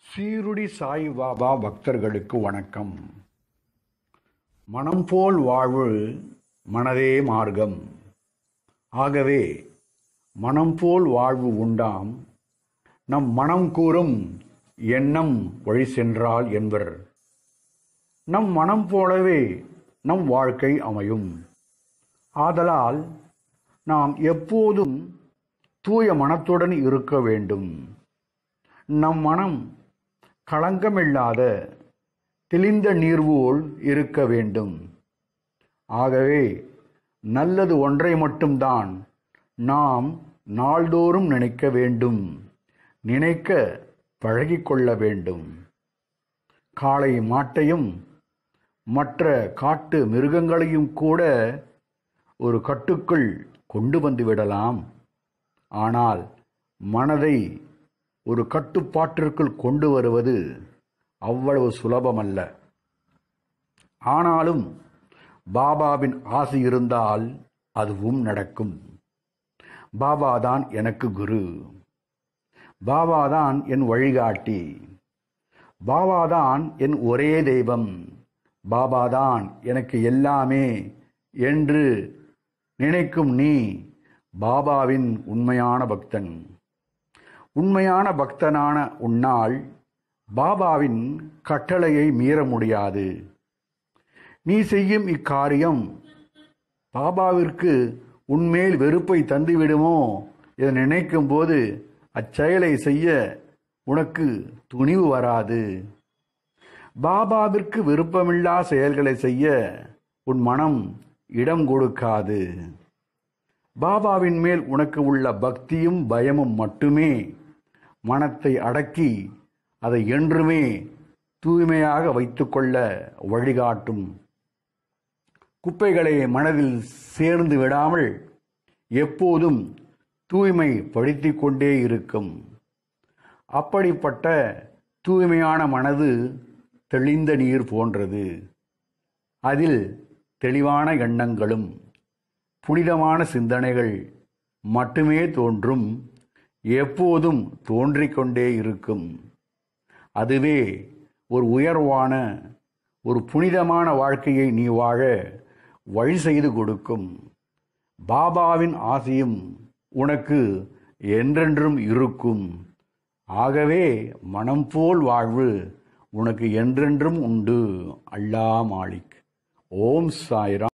சீருடி சாய் பாபா பக்தர்களுக்கு வணக்கம் மனம் போல் வாழ்வு மனதே மார்க்கம் ஆகவே மனம் போல் வாழ்வு உண்டாம் நம் மனம் கூறும் எண்ணம் வழி சென்றால் என்பர் நம் மனம் போலவே நம் வாழ்க்கை அமையும் ஆதலால் நாம் எப்போதும் தூய மனத்துடன் இருக்க வேண்டும் நம் மனம் களங்கமில்லாத தெளிந்த நீர் போல் இருக்க வேண்டும் ஆகவே நல்லது ஒன்றை மட்டும்தான் நாம் நாள்தோறும் நினைக்க வேண்டும் நினைக்க பழகிக்கொள்ள வேண்டும் காளை மாட்டையும் மற்ற காட்டு மிருகங்களையும் கூட ஒரு கட்டுக்குள் கொண்டு வந்து விடலாம் ஆனால் மனதை ஒரு கட்டுப்பாட்டிற்குள் கொண்டு வருவது அவ்வளவு சுலபமல்ல ஆனாலும் பாபாவின் ஆசை இருந்தால் அதுவும் நடக்கும் பாபாதான் எனக்கு குரு பாபாதான் என் வழிகாட்டி பாபாதான் என் ஒரே தெய்வம் பாபாதான் எனக்கு எல்லாமே என்று நினைக்கும் நீ பாபாவின் உண்மையான பக்தன் உண்மையான பக்தனான உன்னால் பாபாவின் கட்டளையை மீற முடியாது நீ செய்யும் இக்காரியம் பாபாவிற்கு உன்மேல் வெறுப்பை தந்துவிடுமோ என நினைக்கும் போது அச்செயலை செய்ய உனக்கு துணிவு வராது பாபாவிற்கு விருப்பமில்லா செயல்களை செய்ய உன் மனம் இடம் கொடுக்காது பாபாவின் மேல் உனக்கு உள்ள பக்தியும் பயமும் மட்டுமே மனத்தை அடக்கி அதை என்றுமே தூய்மையாக வைத்துக்கொள்ள வழிகாட்டும் குப்பைகளை மனதில் சேர்ந்து விடாமல் எப்போதும் தூய்மை படுத்திக் கொண்டே இருக்கும் அப்படிப்பட்ட தூய்மையான மனது தெளிந்த நீர் போன்றது அதில் தெளிவான எண்ணங்களும் புனிதமான சிந்தனைகள் மட்டுமே தோன்றும் எப்போதும் தோன்றிக்கொண்டே இருக்கும் அதுவே ஒரு உயர்வான ஒரு புனிதமான வாழ்க்கையை நீ வாழ வழி செய்து கொடுக்கும் பாபாவின் ஆசையும் உனக்கு என்றென்றும் இருக்கும் ஆகவே மனம் போல் வாழ்வு உனக்கு என்றென்றும் உண்டு அல்லா மாலிக் ஓம் சாய்ராம்